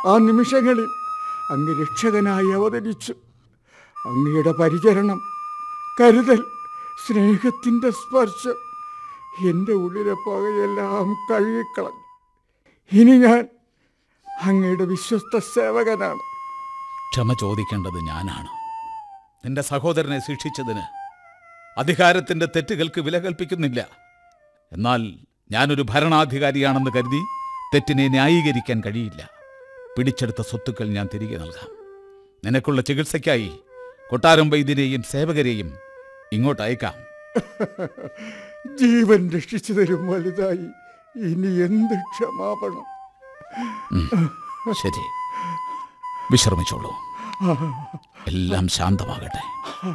ആ നിമിഷങ്ങളിൽ അങ്ങ് രക്ഷകനായി അവതരിച്ചു അങ്ങയുടെ പരിചരണം കരുതൽ സ്നേഹത്തിൻ്റെ സ്പർശം എൻ്റെ ഉള്ളിലെ പകയെല്ലാം കഴുകിക്കളഞ്ഞു ഇനി ഞാൻ അങ്ങയുടെ വിശ്വസ്ത സേവകനാണ് ക്ഷമ ചോദിക്കേണ്ടത് ഞാനാണ് നിന്റെ സഹോദരനെ ശിക്ഷിച്ചതിന് അധികാരത്തിന്റെ തെറ്റുകൾക്ക് വില കൽപ്പിക്കുന്നില്ല എന്നാൽ ഞാനൊരു ഭരണാധികാരിയാണെന്ന് കരുതി തെറ്റിനെ ന്യായീകരിക്കാൻ കഴിയില്ല പിടിച്ചെടുത്ത സ്വത്തുക്കൾ ഞാൻ തിരികെ നൽകാം നിനക്കുള്ള ചികിത്സയ്ക്കായി കൊട്ടാരം വൈദ്യരെയും സേവകരെയും ഇങ്ങോട്ട് അയക്കാം ജീവൻ രക്ഷിച്ചതിലും വലുതായി ഇനി എന്ത് ക്ഷമാപണം ശരി വിശ്രമിച്ചോളൂ എല്ലാം ശാന്തമാകട്ടെ